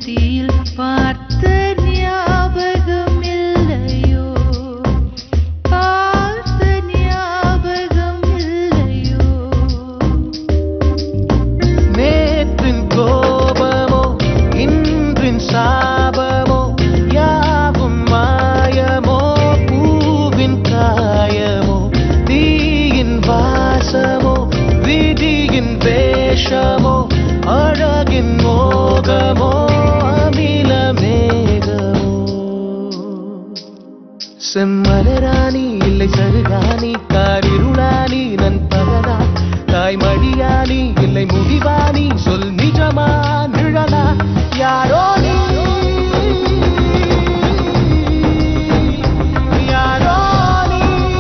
ஊசியில் பார்த்த ஞாபகம் இல்லையோ பார்த்த ஞாபகம் இல்லையோ நேற்றின் கோபமோ இன்றின் சாபமோ யாவும் மாயமோ பூவின் காயமோ தீயின் வாசமோ விதியின் வேஷமோ அழகின் மோகமோ அமில மேகமோ செம்மலராணி இல்லை சருகாணி காரிருளானி நன் பகலா தாய் மடியானி இல்லை முடிவானி சொல் நிஜமா நிழலா யாரோ நீ யாரோ நீ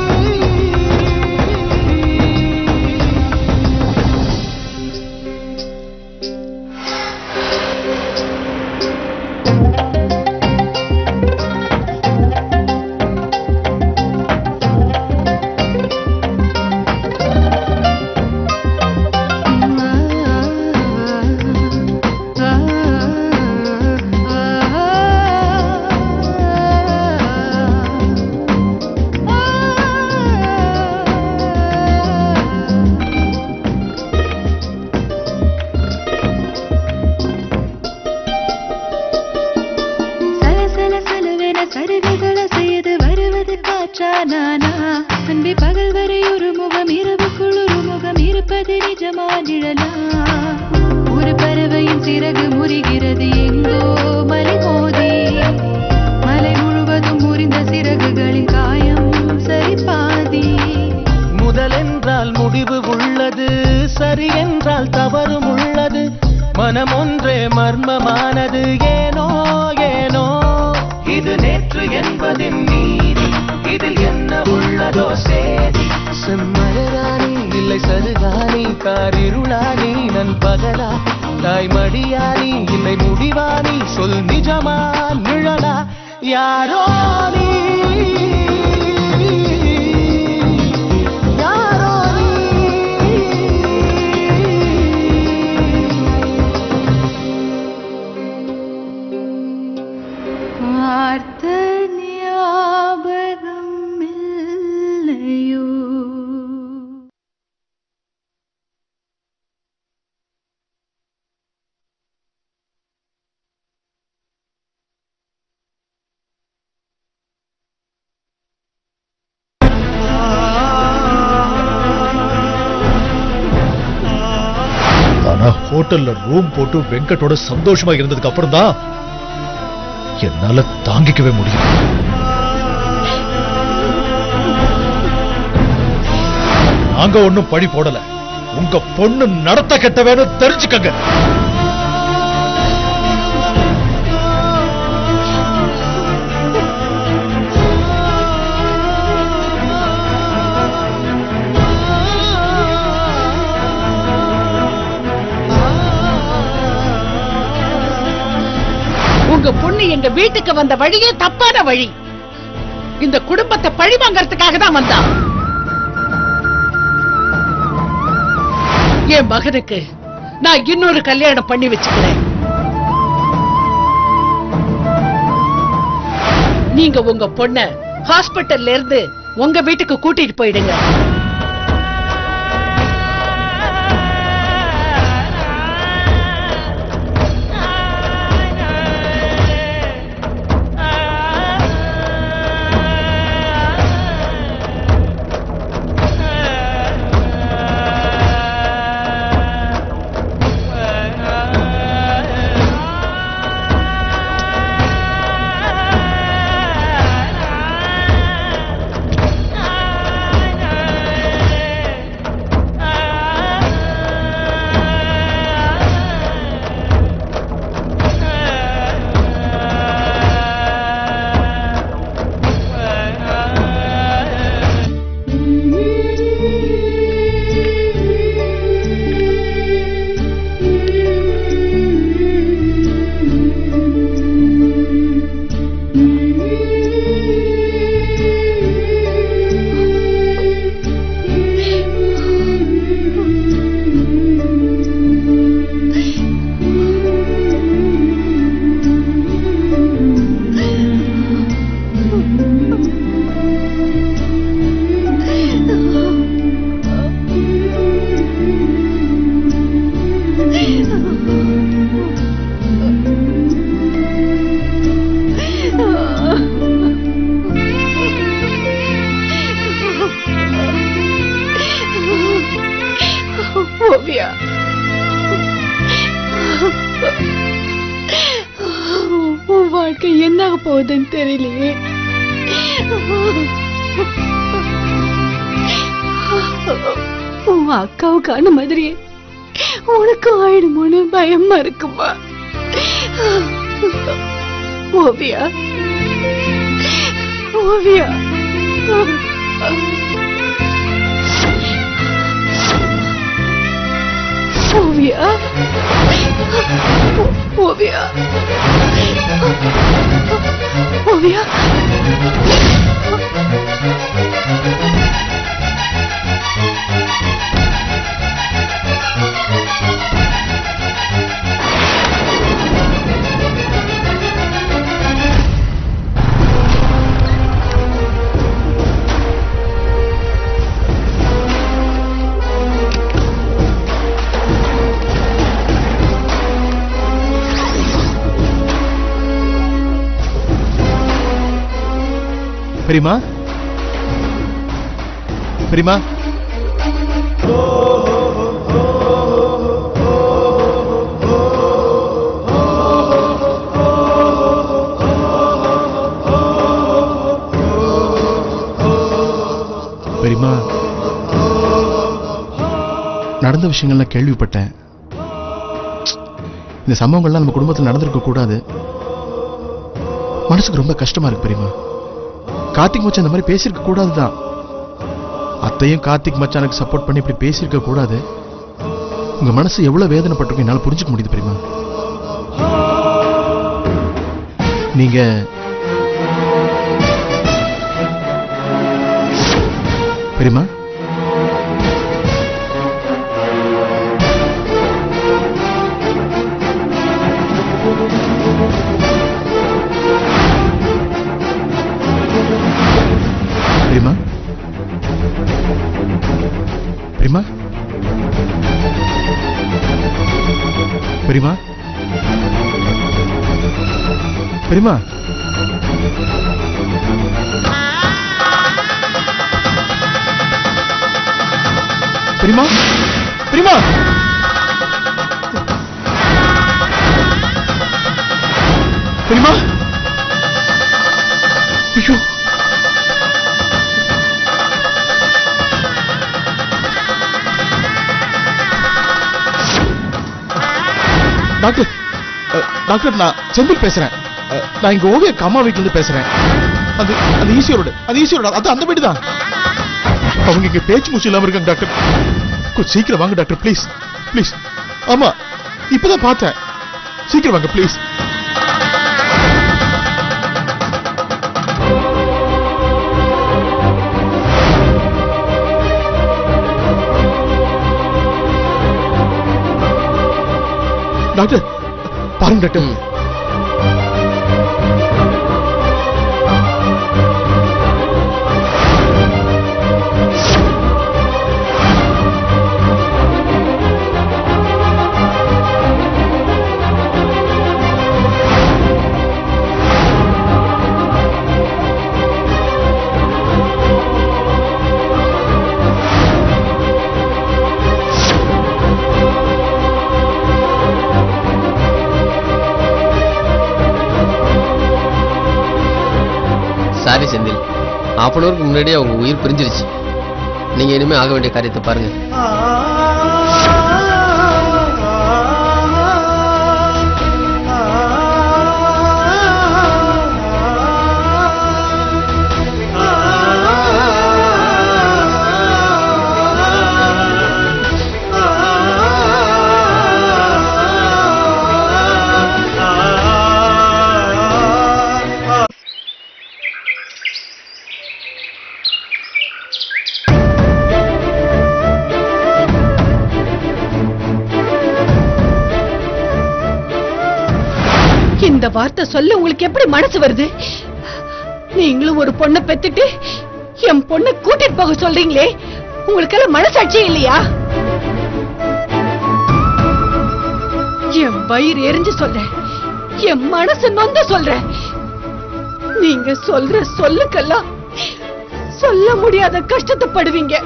சல சல சலவென சருகுகள செய்து வருவது காற்றா நானா அன்பி பகல் வரை ஒரு முகம் இரவுக்குள் ஒரு முகம் இருப்பது நிஜமா நிழலா ஒரு பறவையின் சிறகு முறிகிறது எங்கோ மலை மோதி மலை முழுவதும் முறிந்த சிறகுகளின் காயம் சரி பாதி முதலென்றால் முடிவு உள்ளது சரி என்றால் தவறும் உள்ளது மனம் ஒன்றே மர்மமானது ஏனோ ஏனோ இது நேற்று என்பதின் நீதி இதில் என்ன உள்ளதோ சேதி செம்மலராணி இல்லை சருகானி காரிருளானி நன் பகலா தாய் மடியானி இல்லை முடிவானி சொல் நிஜமா நிழலா யாரோ நீ யாரோ நீ பார்த்த ஞாபகம் இல்லையோ ஆனா ஹோட்டல்ல ரூம் போட்டு வெங்கட்டோட சந்தோஷமா இருந்ததுக்கு அப்புறம் தான் என்னால தாங்கிக்கவே முடியும் நாங்க ஒண்ணும் பழி போடல உங்க பொண்ணு நடத்த கெட்டவேன்னு தெரிஞ்சுக்கங்க உங்க பொண்ணு எங்க வீட்டுக்கு வந்த வழியே தப்பான வழி இந்த குடும்பத்தை பழி வாங்கறதுக்காக தான் வந்தா என் மகனுக்கு நான் இன்னொரு கல்யாணம் பண்ணி வச்சுக்கிறேன் நீங்க உங்க பொண்ண ஹாஸ்பிட்டல்ல இருந்து உங்க வீட்டுக்கு கூட்டிட்டு போயிடுங்க வாழ்க்கை என்ன ஆக போகுதுன்னு தெரியலையே உன் அக்காவுக்கான மாதிரியே உனக்கும் ஆயிடுமோன்னு பயமா இருக்குமா ஓவியா ஓவியா ஓவியா ஓவியா ஓவியா பெரியமா பெரியமா பெரியமா நடந்த விஷயங்கள்லாம் கேள்விப்பட்டேன் இந்த சம்பவங்கள்லாம் நம்ம குடும்பத்தில் நடந்திருக்க கூடாது மனசுக்கு ரொம்ப கஷ்டமா இருக்கு பெரியமா கார்த்திக் மச்சான் இந்த மாதிரி பேசியிருக்க கூடாதுதான் அத்தையும் கார்த்திக் மச்சானுக்கு சப்போர்ட் பண்ணி இப்படி பேசியிருக்க கூடாது உங்க மனசு எவ்வளவு வேதனைப்பட்டிருக்கும் என்னால புரிஞ்சுக்க முடியுது பெரியமா நீங்க பெரியமா பெரியமா பெரியமா பெரியமா பெரியமா பெரியமா பெரியமா பெரியமா ஐயோ டாக்டர் அஹ், டாக்டர் நான் செந்தில் பேசுறேன் அஹ், நான் இங்க ஓவிய அம்மா வீட்ல இருந்து பேசுறேன் அது அந்த ஈஸியா ரோடு அது ஈஸியா ரோடு அது அந்த வீடு தான் அவங்க இங்க பேச்சு மூச்சு இல்லாம இருக்காங்க டாக்டர் கொஞ்சம் சீக்கிரம் வாங்க டாக்டர் ப்ளீஸ் ப்ளீஸ் ஆமா இப்பதான் பார்த்தேன் சீக்கிரம் வாங்க ப்ளீஸ் டாக்டர் பாருங்க doctor sorry Senthil half an ஹவருக்கு முன்னாடியே அவங்க உயிர் பிரிஞ்சிருச்சு நீங்க இனிமே ஆக வேண்டிய காரியத்தை பாருங்க இந்த வார்த்தை சொல்ல உங்களுக்கு எப்படி மனசு வருது நீங்களும் ஒரு பொண்ணை பெத்துட்டு என் பொண்ணை கூட்டிட்டு போக சொல்றீங்களே உங்களுக்கெல்லாம் மனசாட்சி இல்லையா என் வயிறு எரிஞ்சு சொல்றேன் என் மனசு நொந்து சொல்றேன் நீங்க சொல்ற சொல்லுக்கெல்லாம் சொல்ல முடியாத கஷ்டத்தை படுவீங்க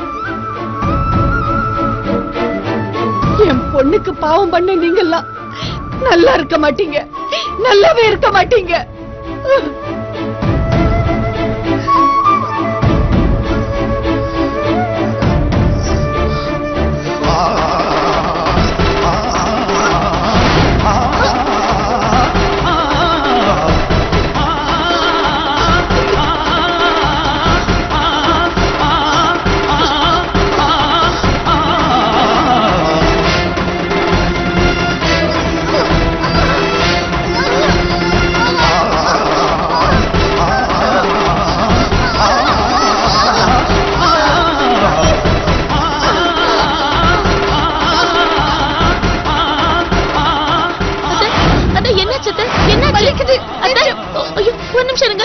என் பொண்ணுக்கு பாவம் பண்ண நீங்கெல்லாம் நல்லா இருக்க மாட்டீங்க நல்லாவே இருக்க மாட்டீங்க அதான் என்ன சத்த என்ன வலிக்குது அதான் ஐயோ ஒரு நிமிஷம் இருங்க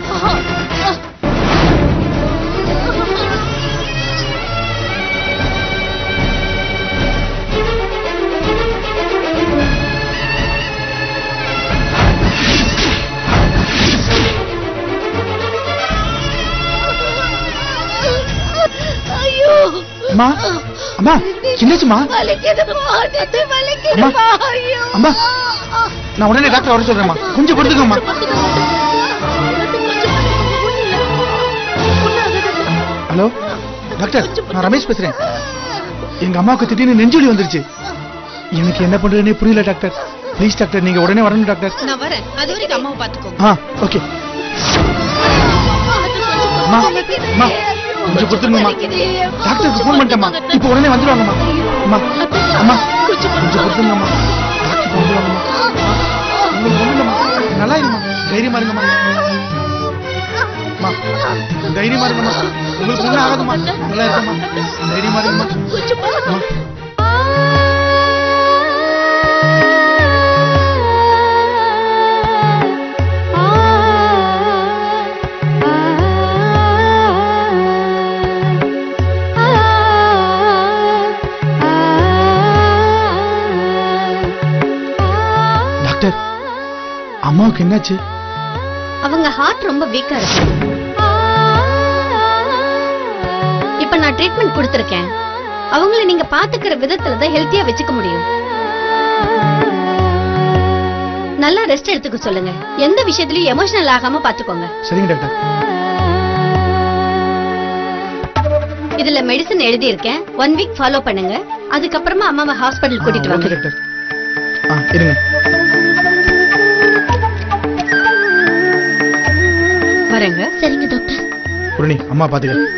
ஐயோ அம்மா அம்மா என்னாச்சுமா வலிக்குதுப்பா நெஞ்சு வலிக்குதுப்பா ஐயோ அம்மா நான் உடனே டாக்டர் வர சொல்றேன்மா கொஞ்சம் பொறுத்துக்கம்மா ஹலோ டாக்டர் நான் ரமேஷ் பேசுறேன் எங்க அம்மாவுக்கு திடீர்னு நெஞ்சுவலி வந்துருச்சு எனக்கு என்ன பண்றதுனே புரியல டாக்டர் ப்ளீஸ் டாக்டர் நீங்க உடனே வரணும் டாக்டர் நான் வரேன் அது வரைக்கும் அம்மாவை பாத்துக்கோங்க ஆ ஓகே அம்மா அம்மா கொஞ்சம் கொடுத்துருங்கம்மா டாக்டருக்கு ஃபோன் பண்ணிட்டேம்மா இப்போ உடனே வந்துருவாங்கம்மா அம்மா அம்மா கொஞ்சம் கொடுத்துருங்கம்மா டாக்டர் வந்துருவாங்கம்மா உங்களுக்கு ஒண்ணும் இல்லைம்மா நல்லா இருமா தைரியமா இருங்கம்மா அம்மா தைரியமா இருங்கம்மா உங்களுக்கு ஒன்றும் ஆகாதும்மா நல்லா இருக்கம்மா தைரியமா இருங்கம்மா அம்மா டாக்டர் அம்மாவுக்கு என்னாச்சு அவங்க ஹார்ட் ரொம்ப வீக்கா இருக்கு இப்ப நான் ட்ரீட்மெண்ட் கொடுத்திருக்கேன் அவங்கள நீங்க பாத்துக்கிற விதத்துல தான் ஹெல்த்தியா வச்சுக்க முடியும் நல்லா ரெஸ்ட் எடுத்துக்க சொல்லுங்க எந்த விஷயத்திலயும் எமோஷனல் ஆகாம பாத்துக்கோங்க சரிங்க டாக்டர் இதுல மெடிசன் எழுதி இருக்கேன் ஒன் வீக் ஃபாலோ பண்ணுங்க அதுக்கப்புறமா அம்மாவை ஹாஸ்பிடல் கூட்டிட்டு ஓகே வாங்க டாக்டர் ஆ இருங்க வரேங்க சரிங்க டாக்டர் புரணி அம்மா பாத்துக்க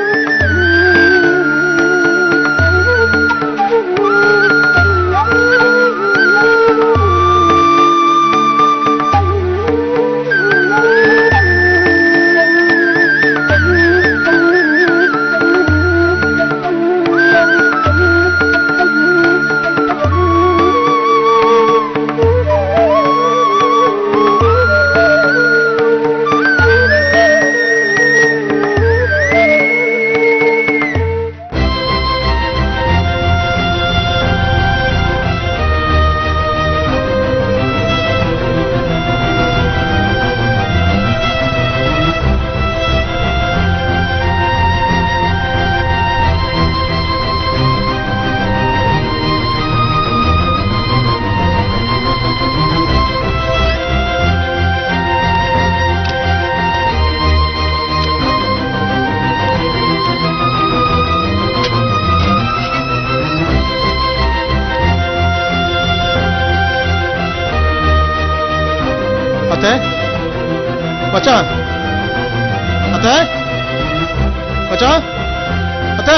அத்தை மச்சான் அத்தை மச்சான் அத்தை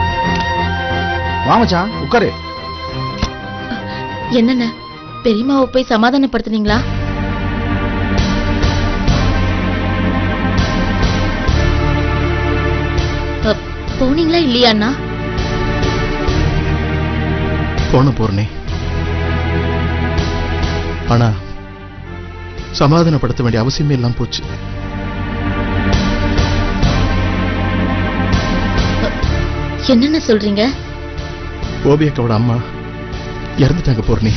வா மச்சான் உட்காரு என்னென்ன பெரியம்மாவை போய் சமாதானப்படுத்துனீங்களா அ, போனீங்களா இல்லையா அண்ணா போன போறனே ஆனா சமாதானப்படுத்த வேண்டிய அவசியமே இல்லாம போச்சு என்னென்ன சொல்றீங்க ஓபியக்காவோட அம்மா இறந்துட்டாங்க போறனே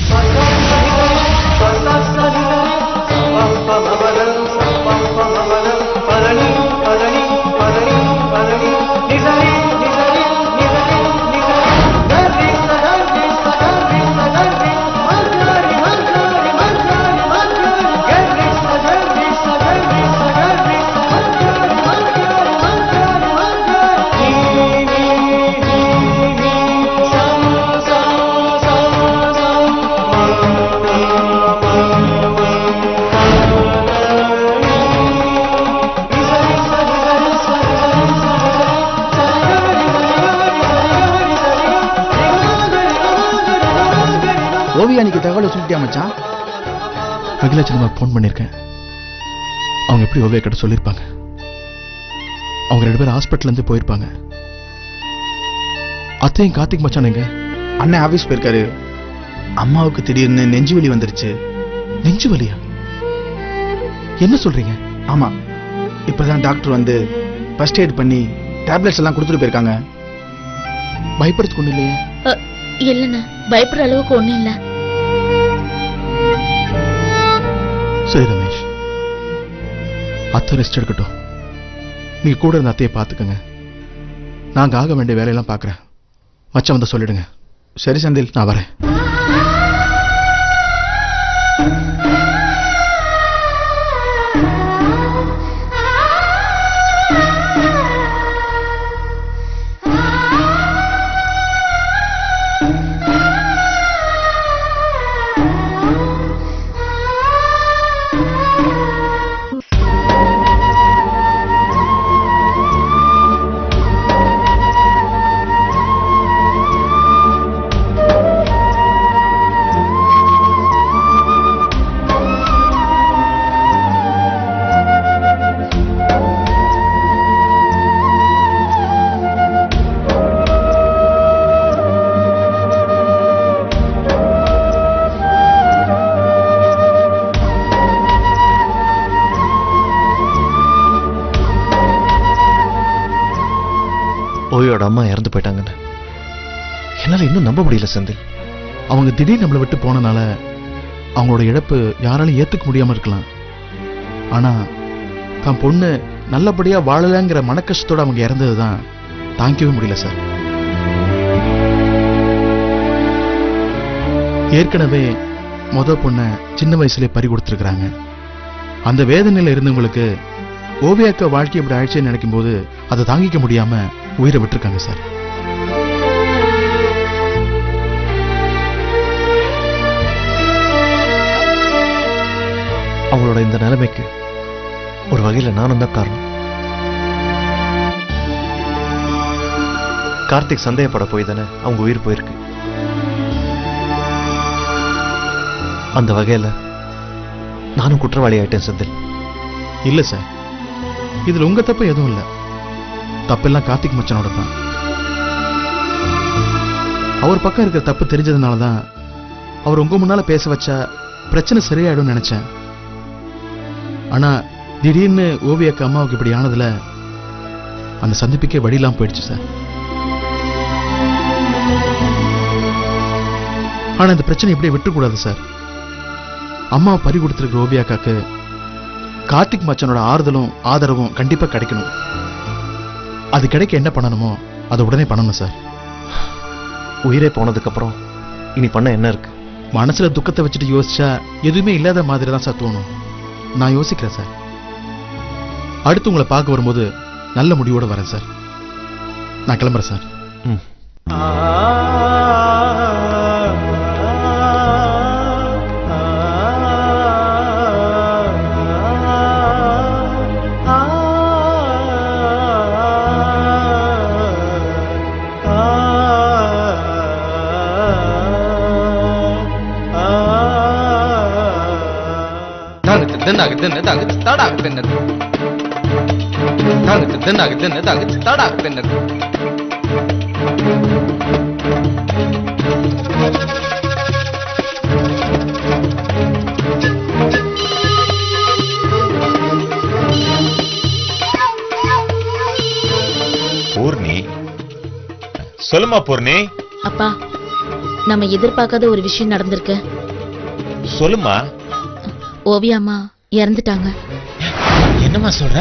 கல்யாணிக்கு தகவலை சொல்லிட்டியா மச்சான் அகிலாச்சலமா ஃபோன் பண்ணியிருக்கேன் அவங்க எப்படி ஓவியா கிட்ட சொல்லியிருப்பாங்க அவங்க ரெண்டு பேரும் ஹாஸ்பிட்டல்ல இருந்து போயிருப்பாங்க அத்தையும் கார்த்திக் மச்சான் எங்க அண்ணன் ஆபீஸ் போயிருக்காரு அம்மாவுக்கு திடீர்னு நெஞ்சு வலி வந்துருச்சு நெஞ்சு வலியா என்ன சொல்றீங்க ஆமா இப்பதான் டாக்டர் வந்து ஃபர்ஸ்ட் எய்ட் பண்ணி டேப்லெட்ஸ் எல்லாம் கொடுத்துட்டு போயிருக்காங்க பயப்படுறதுக்கு ஒண்ணு இல்லையே இல்லண்ணா பயப்படுற அளவுக்கு ஒண்ணும் இல்ல சரி ரமேஷ் அத்தை ரெஸ்ட் எடுக்கட்டும் நீங்க கூட இருந்த அத்தையை பார்த்துக்கங்க நாங்க ஆக வேண்டிய வேலையெல்லாம் பார்க்கறேன் மச்சான் வந்து சொல்லிடுங்க சரி செந்தில் நான் வரேன் ஓவியோட அம்மா இறந்து போயிட்டாங்கன்னு என்னால இன்னும் நம்ப முடியல செந்தில் அவங்க திடீர்னு நம்மளை விட்டு போனனால அவங்களோட இழப்பு யாராலும் ஏத்துக்க முடியாம இருக்கலாம் ஆனா தான் பொண்ணு நல்லபடியா வாழலைங்கிற மனக்கஷ்டத்தோட அவங்க இறந்ததுதான் தாங்கிக்கவே முடியல சார் ஏற்கனவே முத பொண்ணை சின்ன வயசுலயே பறி கொடுத்துருக்காங்க அந்த வேதனையில இருந்தவங்களுக்கு ஓவியாக்க வாழ்க்கை இப்படி ஆயிடுச்சுன்னு நினைக்கும் போது அதை தாங்கிக்க முடியாம உயிரை விட்டுருக்காங்க சார் அவங்களோட இந்த நிலைமைக்கு ஒரு வகையில நானும் தான் காரணம் கார்த்திக் சந்தேகப்பட போய் தானே அவங்க உயிர் போயிருக்கு அந்த வகையில நானும் குற்றவாளி ஆயிட்டேன் செந்தில் இல்ல சார் இதுல உங்க தப்பு எதுவும் இல்ல தப்பெல்லாம் கார்த்திக் மச்சனோட தான் அவர் பக்கம் இருக்கிற தப்பு தெரிஞ்சதுனால தான் அவர் உங்க முன்னால பேச வச்சா பிரச்சனை சரியாயிடும்னு நினைச்சேன் ஆனா திடீர்னு ஓவியக்கு அம்மாவுக்கு இப்படி ஆனதுல அந்த சந்திப்புக்கே வழி இல்லாம போயிடுச்சு சார் ஆனா இந்த பிரச்சனை இப்படியே விட்டுக்கூடாது சார் அம்மாவை பறி கொடுத்திருக்கிற ஓவியாக்காக்கு கார்த்திக் மச்சனோட ஆறுதலும் ஆதரவும் கண்டிப்பா கிடைக்கணும் அது கிடைக்க என்ன பண்ணணுமோ அதை உடனே பண்ணணும் சார் உயிரே போனதுக்கு அப்புறம் இனி பண்ண என்ன இருக்கு மனசுல துக்கத்தை வச்சுட்டு யோசிச்சா எதுவுமே இல்லாத மாதிரி தான் சார் தோணும் நான் யோசிக்கிறேன் சார் அடுத்து உங்களை பார்க்க வரும்போது நல்ல முடிவோட வரேன் சார் நான் கிளம்புறேன் சார் ம் பூர்ணி சொல்லுமா பூர்ணி அப்பா நம்ம எதிர்பார்க்காத ஒரு விஷயம் நடந்திருக்கு சொல்லுமா ஓவியா அம்மா இறந்துட்டாங்க என்னம்மா சொல்ற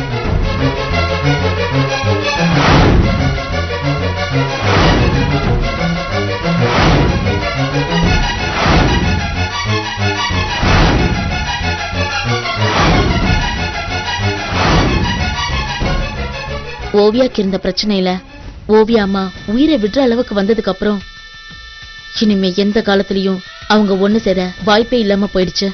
ஓவியாக்கு இருந்த பிரச்சனையில ஓவியா அம்மா உயிரை விடுற அளவுக்கு வந்ததுக்கு அப்புறம் இனிமே எந்த காலத்திலயும் அவங்க ஒண்ணு சேர வாய்ப்பே இல்லாம போயிடுச்சு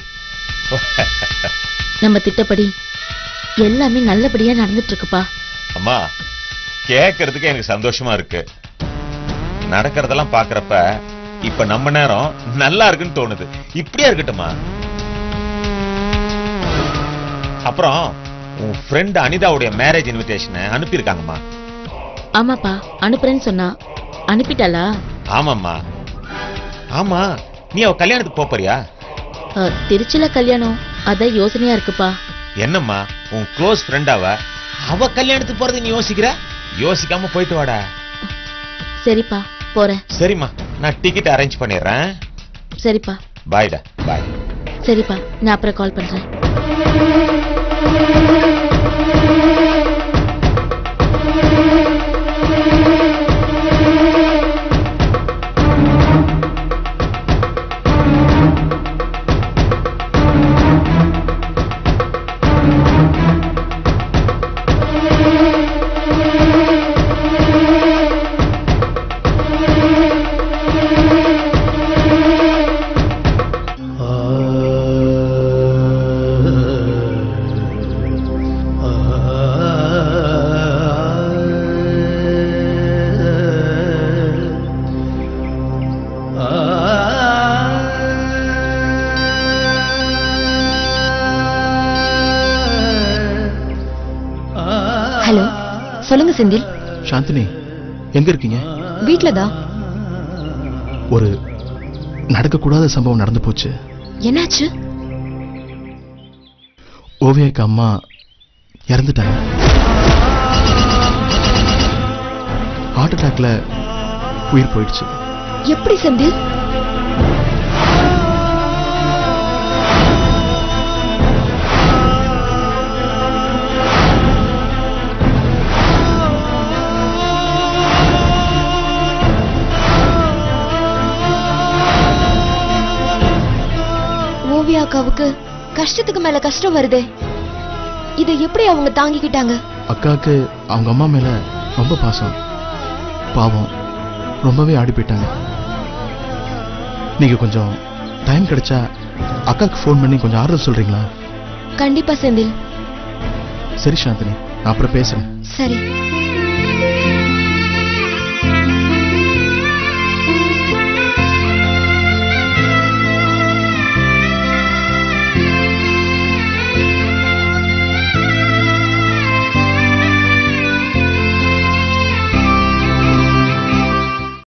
நம்ம திட்டப்படி எல்லாமே நல்லபடியா நடந்துட்டு இருக்குப்பா அம்மா கேட்கறதுக்கு எனக்கு சந்தோஷமா இருக்கு நடக்கிறதெல்லாம் பாக்குறப்ப இப்ப நம்ம நேரம் நல்லா இருக்குன்னு தோணுது இப்படியா இருக்கட்டுமா அப்புறம் உன் ஃப்ரெண்ட் அனிதாவுடைய மேரேஜ் இன்விடேஷனை அனுப்பியிருக்காங்கம்மா ஆமாப்பா அனுப்புறேன்னு சொன்னா அனுப்பிட்டாளா ஆமாம்மா ஆமா நீ அவ கல்யாணத்துக்கு போப் போறியா அ, திருச்சில கல்யாணம் அதான் யோசனையா இருக்குப்பா என்னம்மா உன் க்ளோஸ் ஃப்ரெண்டாவ அவ கல்யாணத்துக்கு போறது நீ யோசிக்கிற யோசிக்காம போயிட்டு வாடா சரிப்பா போறேன் சரிம்மா நான் டிக்கெட் அரேஞ்ச் பண்ணிடுறேன் சரிப்பா பாய்டா பாய் சரிப்பா நான் அப்புறம் கால் பண்றேன் ஹலோ சொல்லுங்க செந்தில் சாந்தினி எங்க இருக்கீங்க வீட்ல தான் ஒரு நடக்கக்கூடாத சம்பவம் நடந்து போச்சு என்னாச்சு ஓவியாக்கு அம்மா இறந்துட்டாங்க ஹார்ட் அட்டாக்ல உயிர் போயிடுச்சு எப்படி செந்தில் ஓவியா அக்காவுக்கு கஷ்டத்துக்கு மேல கஷ்டம் வருதே இதை எப்படி அவங்க தாங்கிக்கிட்டாங்க அக்காவுக்கு அவங்க அம்மா மேல ரொம்ப பாசம் பாவம் ரொம்பவே ஆடி போயிட்டாங்க நீங்க கொஞ்சம் டைம் கிடைச்சா அக்காவுக்கு ஃபோன் பண்ணி கொஞ்சம் ஆறுதல் சொல்றீங்களா கண்டிப்பா செந்தில் சரி சாந்தினி நான் அப்புறம் பேசுறேன் சரி